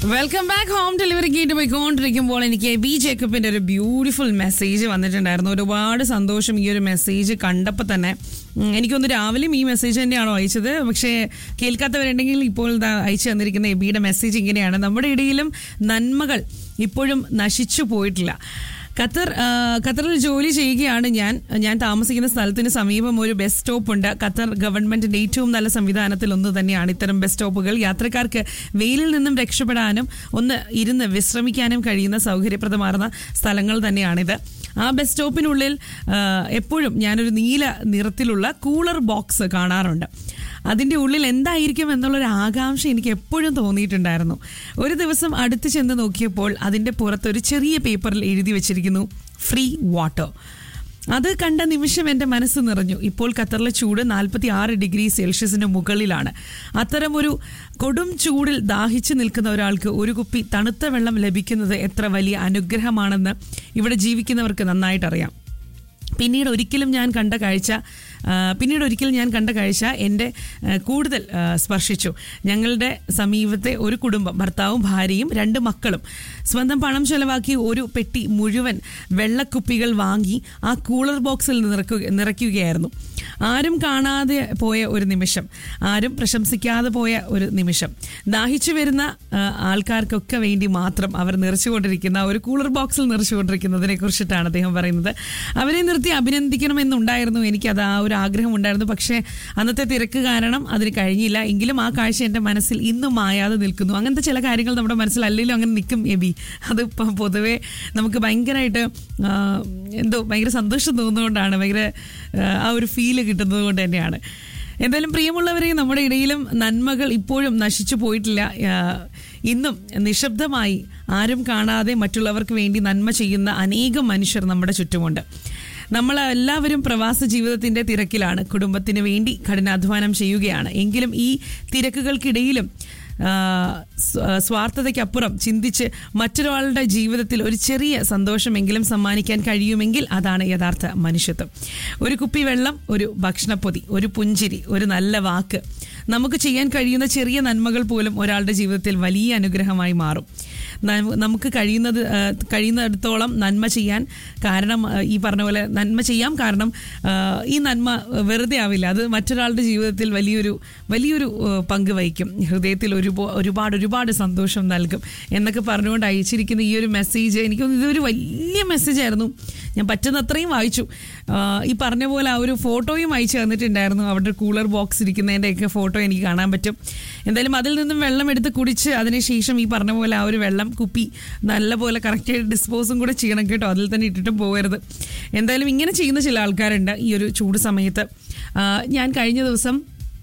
welcome back home delivery കേട്ട് പോയിക്കൊണ്ടിരിക്കുമ്പോൾ എനിക്ക് B ജേക്കബിന്റെ ഒരു ബ്യൂട്ടിഫുൾ മെസ്സേജ് വന്നിട്ടുണ്ടായിരുന്നു ഒരുപാട് സന്തോഷം ഈ ഒരു മെസ്സേജ് കണ്ടപ്പോൾ തന്നെ ഉം, എനിക്കൊന്ന് രാവിലെയും ഈ മെസ്സേജ് തന്നെയാണോ അയച്ചത് പക്ഷേ കേൾക്കാത്തവരുണ്ടെങ്കിൽ ഇപ്പോൾ ദാ അയച്ചു തന്നിരിക്കുന്ന എബിയുടെ മെസ്സേജ് ഇങ്ങനെയാണ് നമ്മുടെ ഇടയിലും നന്മകൾ ഇപ്പോഴും നശിച്ചു പോയിട്ടില്ല ഖത്തർ ആ, ഖത്തറിൽ ജോലി ചെയ്യുകയാണ് ഞാൻ ഞാൻ താമസിക്കുന്ന സ്ഥലത്തിന് സമീപം ഒരു ബസ് സ്റ്റോപ്പ് ഉണ്ട് ഖത്തർ ഗവൺമെന്റിന്റെ ഏറ്റവും നല്ല സംവിധാനത്തിൽ ഒന്ന് തന്നെയാണ് ഇത്തരം ബസ് സ്റ്റോപ്പുകൾ യാത്രക്കാർക്ക് വെയിലിൽ നിന്നും രക്ഷപ്പെടാനും ഒന്ന് ഇരുന്ന് വിശ്രമിക്കാനും കഴിയുന്ന സൗകര്യപ്രദമാർന്ന സ്ഥലങ്ങൾ തന്നെയാണിത് ആ ബസ് സ്റ്റോപ്പിനുള്ളിൽ ആ, എപ്പോഴും ഞാനൊരു നീല നിറത്തിലുള്ള കൂളർ ബോക്സ് കാണാറുണ്ട് അതിൻ്റെ ഉള്ളിൽ എന്തായിരിക്കും എന്നുള്ളൊരു ആകാംക്ഷ എനിക്ക് എപ്പോഴും തോന്നിയിട്ടുണ്ടായിരുന്നു ഒരു ദിവസം അടുത്ത് ചെന്ന് നോക്കിയപ്പോൾ അതിൻ്റെ പുറത്ത് ഒരു ചെറിയ പേപ്പറിൽ എഴുതി വെച്ചിരിക്കുന്നു ഫ്രീ വാട്ടർ അത് കണ്ട നിമിഷം എൻ്റെ മനസ്സ് നിറഞ്ഞു ഇപ്പോൾ ഖത്തറിലെ ചൂട് നാൽപ്പത്തി ആറ് ഡിഗ്രി സെൽഷ്യസിന് മുകളിലാണ് അത്തരമൊരു കൊടും ചൂടിൽ ദാഹിച്ചു നിൽക്കുന്ന ഒരാൾക്ക് ഒരു കുപ്പി തണുത്ത വെള്ളം ലഭിക്കുന്നത് എത്ര വലിയ അനുഗ്രഹമാണെന്ന് ഇവിടെ ജീവിക്കുന്നവർക്ക് നന്നായിട്ടറിയാം പിന്നീട് ഒരിക്കലും ഞാൻ കണ്ട കാഴ്ച ആ, പിന്നീട് ഒരിക്കലും ഞാൻ കണ്ട കാഴ്ച എൻ്റെ ആ, കൂടുതൽ ആ, സ്പർശിച്ചു ഞങ്ങളുടെ സമീപത്തെ ഒരു കുടുംബം ഭർത്താവും ഭാര്യയും രണ്ട് മക്കളും സ്വന്തം പണം ചെലവാക്കി ഒരു പെട്ടി മുഴുവൻ വെള്ളക്കുപ്പികൾ വാങ്ങി ആ കൂളർ ബോക്സിൽ നിറക്കുക നിറയ്ക്കുകയായിരുന്നു ആരും കാണാതെ പോയ ഒരു നിമിഷം ആരും പ്രശംസിക്കാതെ പോയ ഒരു നിമിഷം ദാഹിച്ചു വരുന്ന ആ, ആൾക്കാർക്കൊക്കെ വേണ്ടി മാത്രം അവർ നിറച്ചുകൊണ്ടിരിക്കുന്ന ഒരു കൂളർ ബോക്സിൽ നിറച്ചുകൊണ്ടിരിക്കുന്നതിനെ കുറിച്ചിട്ടാണ് അദ്ദേഹം പറയുന്നത് അവരെ നിർത്തി അഭിനന്ദിക്കണമെന്നുണ്ടായിരുന്നു എനിക്കത് ആ ഒരു ആഗ്രഹം ഉണ്ടായിരുന്നു പക്ഷേ അന്നത്തെ തിരക്ക് കാരണം അതിന് കഴിഞ്ഞില്ല എങ്കിലും ആ കാഴ്ച എൻ്റെ മനസ്സിൽ ഇന്നും മായാതെ നിൽക്കുന്നു അങ്ങനത്തെ ചില കാര്യങ്ങൾ നമ്മുടെ മനസ്സിൽ അല്ലെങ്കിലും അങ്ങനെ നിൽക്കും എബി അത് ഇപ്പം പൊതുവേ നമുക്ക് ഭയങ്കരമായിട്ട് ആ, എന്തോ ഭയങ്കര സന്തോഷം തോന്നുന്നതുകൊണ്ടാണ് ഭയങ്കര ആ, ആ ഒരു ഫീല് കിട്ടുന്നത് കൊണ്ട് തന്നെയാണ് എന്തായാലും പ്രിയമുള്ളവരെ നമ്മുടെ ഇടയിലും നന്മകൾ ഇപ്പോഴും നശിച്ചു പോയിട്ടില്ല ആ, ഇന്നും നിശബ്ദമായി ആരും കാണാതെ മറ്റുള്ളവർക്ക് വേണ്ടി നന്മ ചെയ്യുന്ന അനേകം മനുഷ്യർ നമ്മുടെ ചുറ്റുമുണ്ട് നമ്മൾ എല്ലാവരും പ്രവാസ ജീവിതത്തിന്റെ തിരക്കിലാണ് കുടുംബത്തിന് വേണ്ടി കഠിനാധ്വാനം ചെയ്യുകയാണ് എങ്കിലും ഈ തിരക്കുകൾക്കിടയിലും ആ, സ്വ- സ്വാർത്ഥതയ്ക്കപ്പുറം ചിന്തിച്ച് മറ്റൊരാളുടെ ജീവിതത്തിൽ ഒരു ചെറിയ സന്തോഷമെങ്കിലും സമ്മാനിക്കാൻ കഴിയുമെങ്കിൽ അതാണ് യഥാർത്ഥ മനുഷ്യത്വം ഒരു കുപ്പി വെള്ളം ഒരു ഭക്ഷണപ്പൊതി ഒരു പുഞ്ചിരി ഒരു നല്ല വാക്ക് നമുക്ക് ചെയ്യാൻ കഴിയുന്ന ചെറിയ നന്മകൾ പോലും ഒരാളുടെ ജീവിതത്തിൽ വലിയ അനുഗ്രഹമായി മാറും ന- നമുക്ക് കഴിയുന്നത് ആ, കഴിയുന്നിടത്തോളം നന്മ ചെയ്യാൻ കാരണം ആ, ഈ പറഞ്ഞ പോലെ നന്മ ചെയ്യാം കാരണം ആ, ഈ നന്മ വെറുതെ ആവില്ല അത് മറ്റൊരാളുടെ ജീവിതത്തിൽ വലിയൊരു വലിയൊരു ആ, പങ്ക് വഹിക്കും ഹൃദയത്തിൽ ഒരുപാട് ഒരുപാട് ഒരുപാട് സന്തോഷം നൽകും എന്നൊക്കെ പറഞ്ഞുകൊണ്ട് അയച്ചിരിക്കുന്ന ഈ ഒരു മെസ്സേജ് എനിക്കൊന്ന് ഇതൊരു വലിയ മെസ്സേജ് ആയിരുന്നു ഞാൻ പറ്റുന്നത്രയും വായിച്ചു ആ, ഈ പറഞ്ഞ പോലെ ആ ഒരു ഫോട്ടോയും അയച്ചു തന്നിട്ടുണ്ടായിരുന്നു അവിടെ ഒരു കൂളർ ബോക്സ് ഇരിക്കുന്നതിൻ്റെയൊക്കെ ഫോട്ടോ എനിക്ക് കാണാൻ പറ്റും എന്തായാലും അതിൽ നിന്നും വെള്ളം എടുത്ത് കുടിച്ച് അതിനുശേഷം ഈ പറഞ്ഞ പോലെ ആ ഒരു വെള്ളം കുപ്പി നല്ലപോലെ കറക്റ്റായിട്ട് ഡിസ്പോസും കൂടെ ചെയ്യണം കേട്ടോ അതിൽ തന്നെ ഇട്ടിട്ടും പോകരുത് എന്തായാലും ഇങ്ങനെ ചെയ്യുന്ന ചില ആൾക്കാരുണ്ട് ഈ ഒരു ചൂട് സമയത്ത് ആ, ഞാൻ കഴിഞ്ഞ ദിവസം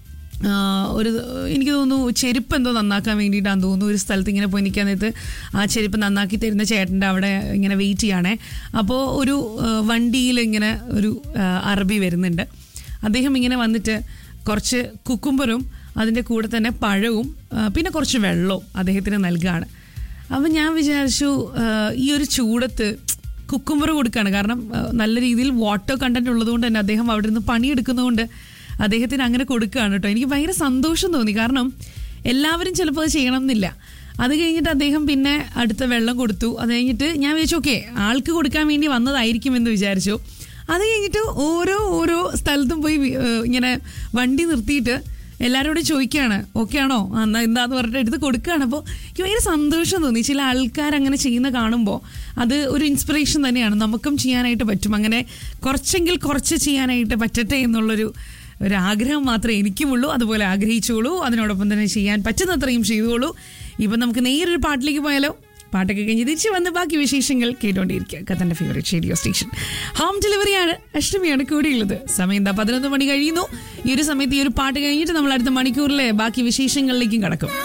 ആ, ഒരു എനിക്ക് തോന്നുന്നു ചെരുപ്പ് എന്തോ നന്നാക്കാൻ വേണ്ടിയിട്ടാന്ന് തോന്നുന്നു ഒരു സ്ഥലത്ത് ഇങ്ങനെ പോയി നിൽക്കാൻ നേരത്ത് ആ ചെരുപ്പ് നന്നാക്കി തരുന്ന ചേട്ടൻ്റെ അവിടെ ഇങ്ങനെ വെയിറ്റ് ചെയ്യണേ അപ്പോൾ ഒരു വണ്ടിയിൽ ഇങ്ങനെ ഒരു ആ, അറബി വരുന്നുണ്ട് അദ്ദേഹം ഇങ്ങനെ വന്നിട്ട് കുറച്ച് കുക്കുംബറും അതിൻ്റെ കൂടെ തന്നെ പഴവും ആ, പിന്നെ കുറച്ച് വെള്ളവും അദ്ദേഹത്തിന് നൽകുകയാണ് അപ്പം ഞാൻ വിചാരിച്ചു ആ, ഈ ഒരു ചൂടത്ത് കുക്കുംബർ കൊടുക്കുകയാണ് കാരണം ആ, നല്ല രീതിയിൽ വാട്ടർ കണ്ടന്റ് ഉള്ളതുകൊണ്ട് തന്നെ അദ്ദേഹം അവിടെ നിന്ന് പണിയെടുക്കുന്നതുകൊണ്ട് അദ്ദേഹത്തിന് അങ്ങനെ കൊടുക്കുകയാണ് കേട്ടോ എനിക്ക് ഭയങ്കര സന്തോഷം തോന്നി കാരണം എല്ലാവരും ചിലപ്പോൾ അത് ചെയ്യണം എന്നില്ല അത് കഴിഞ്ഞിട്ട് അദ്ദേഹം പിന്നെ അടുത്ത വെള്ളം കൊടുത്തു അത് കഴിഞ്ഞിട്ട് ഞാൻ വിചാരിച്ചു ഓക്കെ ആൾക്ക് കൊടുക്കാൻ വേണ്ടി വന്നതായിരിക്കും എന്ന് വിചാരിച്ചു അത് കഴിഞ്ഞിട്ട് ഓരോ ഓരോ സ്ഥലത്തും പോയി വി- ഏഹ് ഇങ്ങനെ വണ്ടി നിർത്തിയിട്ട് എല്ലാവരോടും ചോദിക്കുകയാണ് ഓക്കെ ആണോ ആ, എന്നാ എന്താന്ന് പറഞ്ഞിട്ട് എടുത്ത് കൊടുക്കുകയാണ് അപ്പോൾ എനിക്ക് ഭയങ്കര സന്തോഷം തോന്നി ചില ആൾക്കാർ അങ്ങനെ ചെയ്യുന്ന കാണുമ്പോൾ അത് ഒരു ഇൻസ്പിറേഷൻ തന്നെയാണ് നമുക്കും ചെയ്യാനായിട്ട് പറ്റും അങ്ങനെ കുറച്ചെങ്കിൽ കുറച്ച് ചെയ്യാനായിട്ട് പറ്റട്ടെ എന്നുള്ളൊരു ഒരു ആഗ്രഹം മാത്രമേ എനിക്കുമുള്ളൂ അതുപോലെ ആഗ്രഹിച്ചോളൂ അതിനോടൊപ്പം തന്നെ ചെയ്യാൻ പറ്റുന്നത്രയും ചെയ്തോളൂ ഇപ്പം നമുക്ക് നേരൊരു പാട്ടിലേക്ക് പോയാലോ പാട്ടൊക്കെ കഴിഞ്ഞ് തിരിച്ചു വന്ന് ബാക്കി വിശേഷങ്ങൾ കേട്ടോണ്ടിരിക്കുക കത്തന്റെ ഫേവറേറ്റ് റേഡിയോ സ്റ്റേഷൻ ഹോം ഡെലിവറിയാണ് അഷ്ടമിയാണ് കൂടിയുള്ളത് സമയം എന്താ പതിനൊന്ന് മണി കഴിയുന്നു ഈ ഒരു സമയത്ത് ഈ ഒരു പാട്ട് കഴിഞ്ഞിട്ട് നമ്മൾ അടുത്ത മണിക്കൂറിലെ ബാക്കി വിശേഷങ്ങളിലേക്കും കടക്കും